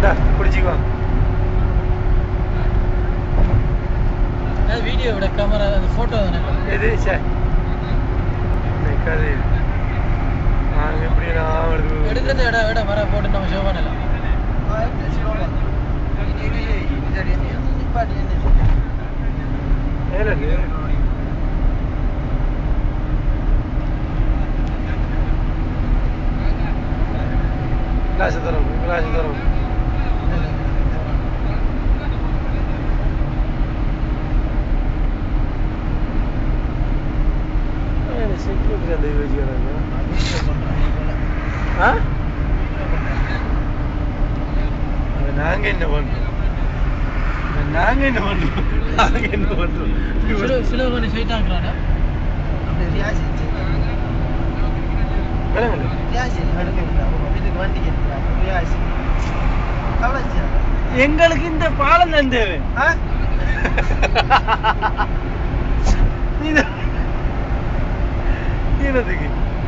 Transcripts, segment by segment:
இந்தா பிடிச்சிக்குவா அது வீடியோ விட கேமரா அது ஃபோட்டோ தானே எது சே நிற்காது நாங்கள் எப்படி நான் வருது எடுக்கிறது இடம் விட வர போட்டு நம்ம ஷோ பண்ணலாம் மேலே கிளாஸ் தரோம் கிளாஸ் தரோம் செக்யூரிட்டி அந்த இது வச்சுக்கிறாங்க ஆ அது நாங்க என்ன பண்றோம் அது நாங்க என்ன பண்றோம் நாங்க என்ன பண்றோம் ஃபிலோ பண்ணி ஸ்ட்ரைட் ஆக்குறானா விளங்கல எங்களுக்கு இந்த பாலம் தான் தேவை இது என்னதுக்கு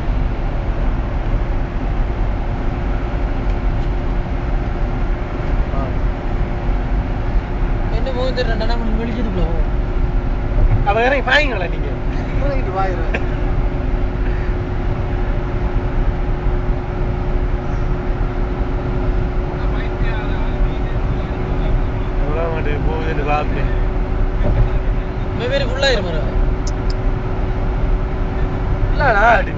என்ன போகுது ரெண்டு நம்ம வெளிச்சதுக்குள்ள போகும் அப்ப இறங்கி பாயுங்களா நீங்க எவ்வளவு மாட்டு போகுதுன்னு பார்ப்பேன் வெவ்வேறு ஃபுல்லாயிரும் மரம் இல்லடா அடி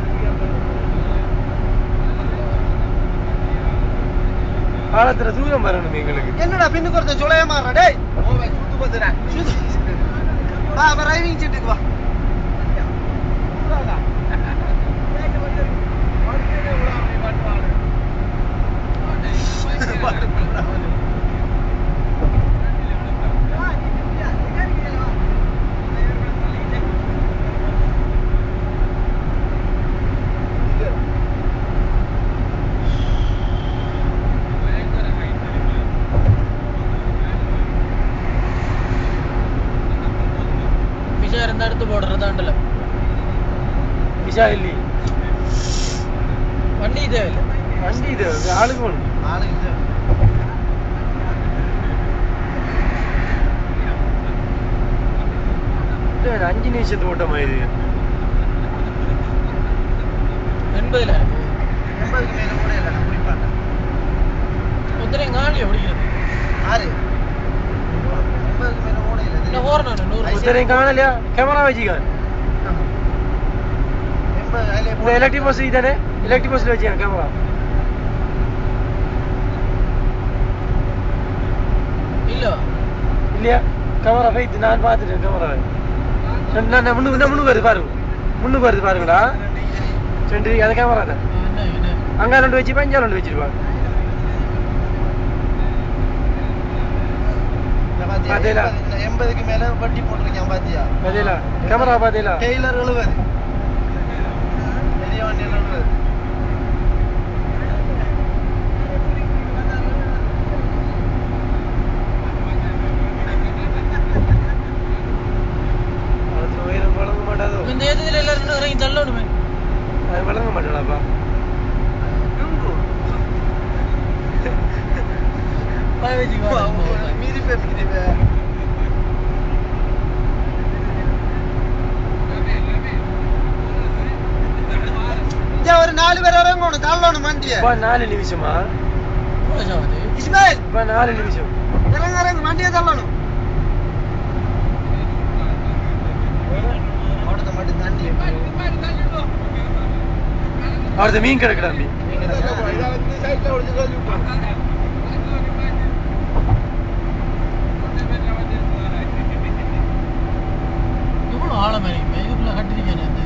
பாலத்துல தூரம் வரணும் எங்களுக்கு என்னடா பின்னுக்கு ஒருத்தன் சுளைய மாறா டேய் சுத்து பத்துறா வா அப்ப ரைவிங் சீட்டுக்கு வா விஷயம் இருந்தா எடுத்து போடுறதாண்டல விஷா இல்லி வண்டி தேவையில்லை வண்டி இது ஆளுக்கு வேணும் ஆளுங்க இது வேணும், அஞ்சு நிமிஷத்து ஓட்டமா இது எண்பதுல எண்பதுக்கு மேல கூட இல்லை நான் குடிப்பாட்டேன் ஒருத்தரை காலியா பிடிக்கிறது ஆறு எண்பதுக்கு மேல கூட இல்லை என்ன போறேன் நூறு ஒருத்தரையும் காணலையா கேமரா வச்சுக்க எண்பது அதிலே இந்த எலக்ட்ரிக் பஸ் இதானே எலக்ட்ரிக் பஸ்ல வச்சுக்க கேமரா இல்ல இல்லையா கேமரா வைத்து நான் பார்த்துட்டேன் கேமரா நான் முன்னுக்கு நான் முன்னுக்கு வருது பாருங்க முன்னுக்கு வருது பாருங்கடா ரெண்டு அந்த கேமரா தான் என்ன என்ன அங்க ரெண்டு வச்சு பஞ்சா ரெண்டு வச்சிருப்பாங்க இந்த பாத்தியா? பாத்தீங்களா? எண்பது- எண்பதுக்கு மேல வட்டி போட்டிருக்கேன் பாத்தியா பாத்தீங்களா கேமரா பாத்தீங்களா டெய்லர் எழுபது பெரிய வண்டியில் எழுபது அதுல உயரம் வழங்க மாட்டாதோ இந்த ஏத்துல எல்லாரும் இறங்கி தள்ளணுமே அது வழங்க மாட்டாளாப்பா பாய வச்சுக்கோ மீதி பேசிக்கிறீங்க ஒரு நாலு பேர் இறங்கணும் தள்ளணும் வண்டிய அப்பா நாலு நிமிஷமா இஸ்மாயில் அப்பா நாலு நிமிஷம் இறங்க இறங்க வண்டியை தள்ளணும் அவடத்தை மட்டும் தண்ணி அவரது மீன் கிடக்குடா மீ எவ்வளவு ஆழம் இறங்கி இதுக்குள்ள கட்டிருக்கேன் அந்த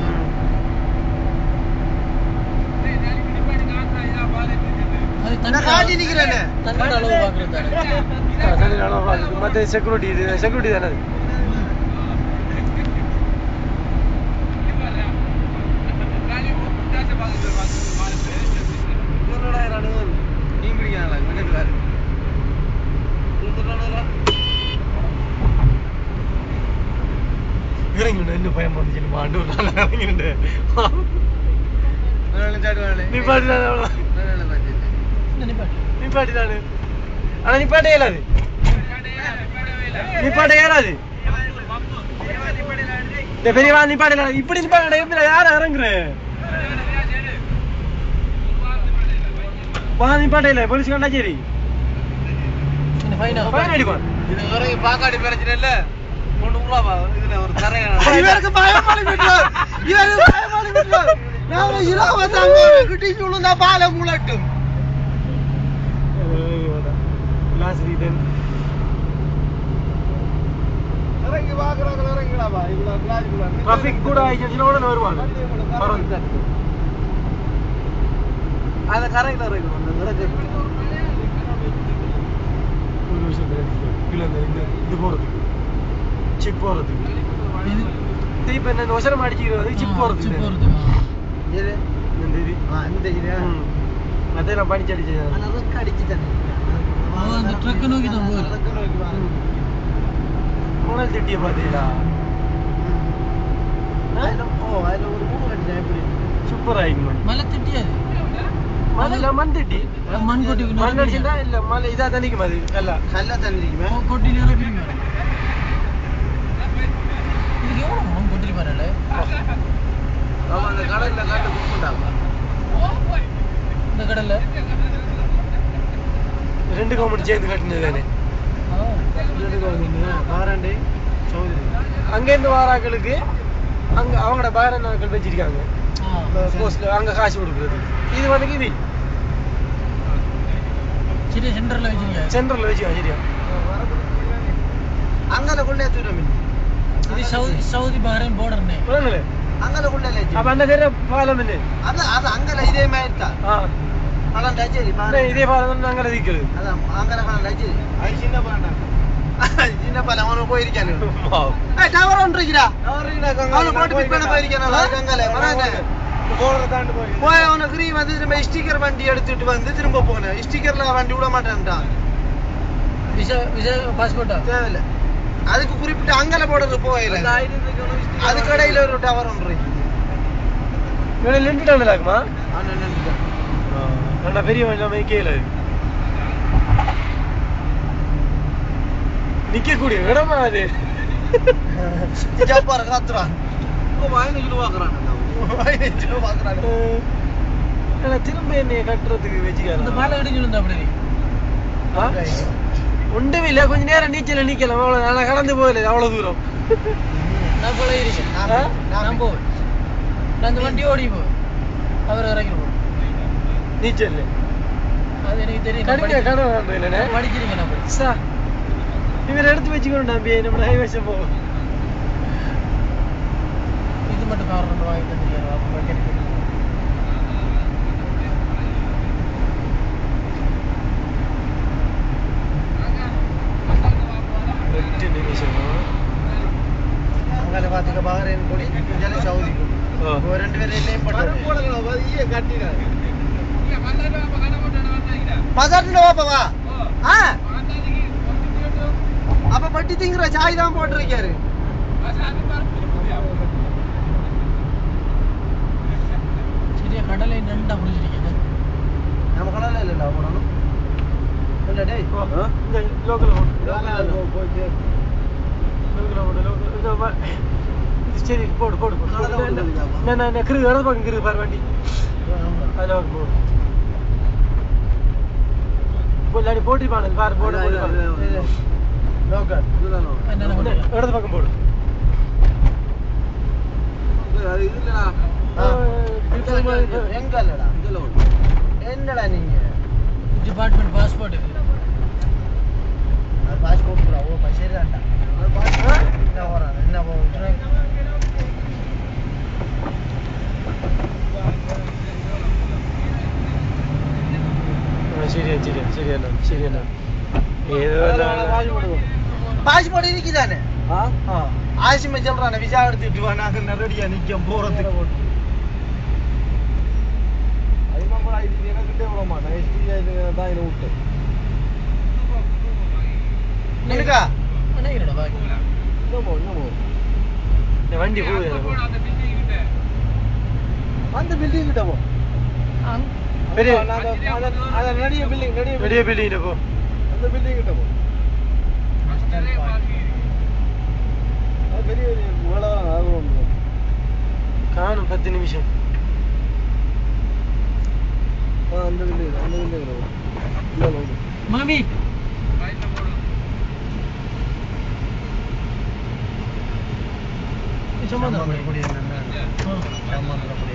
அது தண்ணி நான் காட்டி நிக்கிறேனே. தண்ணி அளவு பாக்குறது தானே ಮತ್ತೆ ಸೆಕ್ಯೂರಿಟಿ ಇದೆ ಸೆಕ್ಯೂರಿಟಿ ತಾನೆ ಅದು மீன் பிடிக்கிறாங்களா பக்கத்துல இறங்கிண்டு இன்னும் பயம் வந்துச்சு மாண்டு இறங்கிண்டு நீ பாட்டு என்ன நிப்பாட்டு நீ பாட்டு தானே ஆனா நிப்பாட்ட இயலாது நிப்பாட்ட இயலாது இந்த பெரியவா நிப்பாட்ட இயலாது. இப்படி நிப்பாட்ட எப்படி யார இறங்குற வா நிப்பாட்ட இல்ல போலீஸ் கண்டா சரி இந்த ஃபைனா ஃபைன் அடிப்பான் இது வரைக்கும் பாக்காடி பிரச்சனை இல்ல முந்நூறு ரூபா இதுல ஒரு தரைய இவருக்கு பயமாளி விட்டுறார். இவருக்கு பயமாளி விட்டுறார். நாம இருபத்தாங்க கிட்டி சொல்லுந்தா பால முளட்டும் லாஸ்ட் ரீதன் இறங்கி பாக்குறாங்க இறங்கிடாப்பா இவ்வளவு கிளாஸுக்குள்ள டிராஃபிக் கூட ஆயிடுச்சுன்னா உடனே வருவாங்க பரவாயில்ல அத கரெக்டா இருக்கு அந்த கிடக்கு ஒரு நிமிஷம் கீழே இந்த இந்த இது போறதுக்கு சிப் போறதுக்கு இது இப்ப இந்த ஒசரம் அடிச்சுக்கிறது சிப் போறதுக்கு சிப் போறதுக்கு இது இந்த இது ஆ இந்த இது ம். அதெல்லாம் படிச்சு அடிச்சு ஆனா ரெக்க அடிச்சு தண்ணி ஓ, அந்த ட்ரக் நோக்கி தான் போகுது. ரெக்க நோக்கி வாங்க. முனல் திட்டிய பாத்தீங்களா அதுல- ஓ அதுல ஒரு மூணு கட்டிட்டேன் எப்படி சூப்பர் ஆயிக்கும் மலை திட்டியாது மண் மண் திட்டி மண் கொட்டி மண் அடிச்சுட்டா இல்ல மலை இதா தண்ணிக்கும் அது நல்லா கல்ல தண்ணி இருக்குமே கொ- கொட்டி நேரம் பிரிங்க இதுக்கு எவ்வளவு மண் கொட்டி பாருல அவன் அந்த கடல்ல கண்டு கும்பிட்டாங்க இந்த கடல்ல ரெண்டு கவர்மெண்ட் சேர்ந்து கட்டினது தானே ஆ. பாராண்டே சௌதரி அங்க இருந்து வாராக்களுக்கு அங்க அவங்களோட பாரநாக்கள் வச்சிருக்காங்க ஆ. போஸ்ட்ல அங்க காசு கொடுக்குறது இது வந்து இது சரி சென்டர்ல வச்சிருக்கீங்க சென்ட்ரல்ல வச்சுக்கோ சரியா அங்கல கொள்ளே தூரம் இது சவுதி சவுதி பஹ்ரைன் பார்டர்னே புரியல அங்கல கொள்ளே அப்ப அந்த தெரிய பாலம் என்ன அது அது அங்கல இதே மாதிரி தான் ஆ அதான் டச்சேரி இந்த இதே பாலம் தான் நாங்க விற்கிறது அதான் அங்கல காலம் டச்சேரி அது சின்ன பாண்டா சின்ன பாலம் அவனு போயிருக்கானு ஏய் டவர் ஒன்று இருக்குடா அவனை போட்டு பிட் பண்ண போயிருக்கானு அங்கல வராங்க போய் அவனை ஃப்ரீ வந்து திரும்ப ஸ்டிக்கர் வண்டி எடுத்துட்டு வந்து திரும்ப போனேன் ஸ்டிக்கர்ல வண்டி விட மாட்டேன்ட்டான் விசா விசா பாஸ்போர்ட்டா தேவையில்ல அதுக்கு குறிப்பிட்ட அங்கல போடுறது போயில அதுக்கு இடையில ஒரு டவர் ஒன்று இருக்கு இவனை நின்றுட்டான் இருக்குமா அண்ணன் நின்னுட்டான். அண்ணா பெரிய நம்ம கேல நிக்கக்கூடிய இடமா அது ஜப்பார காத்துறான் பதினஞ்சு ரூபா வாங்குறான் பதினஞ்சு ரூபா வாங்குறான் ஆனா திரும்ப என்னைய கட்டுறதுக்கு இந்த வச்சுக்கலாம் பாலம் இடிஞ்சு விழுந்தா அப்படி ஒன்றும் இல்ல கொஞ்ச நேரம் நீச்சல் நிக்கலாம் அவ்வளவு நான் கடந்து போகல அவ்வளவு தூரம் நான் பழகிருக்கேன் ஆ? நான் போவேன் நான் இந்த வண்டி ஓடி போவேன் அவர் இறங்கிடுவோம் நீச்சல் அது எனக்கு தெரியும் நான் கடுமையா படிச்சிருக்கேன். கடை வேண்டும் இல்லைண்ணே நான் படிச்சிருக்கேன் நான் போய். சா இவர் எடுத்து வச்சுக்கணும் நம்பி நம்ம ஹைவேஸை போவோம் இது மட்டும் கார் ரெண்டு வாங்கி தந்துருக்காரு அப்போ வண்டி எடுக்க எட்டு நிமிஷம் அங்கே பார்த்துக்க பஹ்ரைன் கொடி இங்கே சவுதி கொடி ஆ. ஒரு ரெண்டு பேரும் இல்லையும் பட்டு பசாட்டில் வாப்பவா ஆ அப்ப பட்டி திங்கிற சாய் தான் போட்டிருக்காரு சரியா கடலை ரெண்டா முடிஞ்சிருக்கேன் நம்ம கடல இல்லைடா போடணும் இல்லை டேய் இந்த லோக்கல் லோக்கல்ல போயிட்டு லோக்கல் சரி போடு போடு போடு கடலை போடு. விட்டு இருக்காப்பா. நான் நான் கிரு இடது பக்கம் கிரு பாரு வண்டி அதில் ஒரு போடு இல்லாடி போட்டிருப்பானு பாரு போடு போடு பாரு. லோக்கல் என்னென்ன இந்த பண்ணுறேன் இடது பக்கம் போடு எங்க இல்லடா என்னடா நீங்க டிபார்ட்மெண்ட் பாஸ்போர்ட் இது அது பாஸ்போர்ட் கூட ஓ சரிதான்டா என்ன போறான் என்ன போறான் ശരിയാ ശരിയാ ശരിയല്ല ശരിയല്ല ഏതോ பாஸ்போர்ட் இருக்குதானே ஆசிமை சொல்றானே விசா எடுத்துட்டு வா நாங்க நேரடியா நிக்கம் போறதுக்கு நினைக்கா நினைக்கிறேன் பாக்கி വണ്ടി പോയി அந்த பில்டிங் கிட்ட போ பெரிய அத நடிய பில்டிங் நடிய பெரிய பில்டிங் போ அந்த அந்த பில்டிங் கிட்ட போ அது பெரிய பெரிய இவ்வளவு ஆகும் காணும் பத்து நிமிஷம் அந்த பில்டிங் அந்த பில்டிங் இல்ல இல்ல மாமி சமாதானம்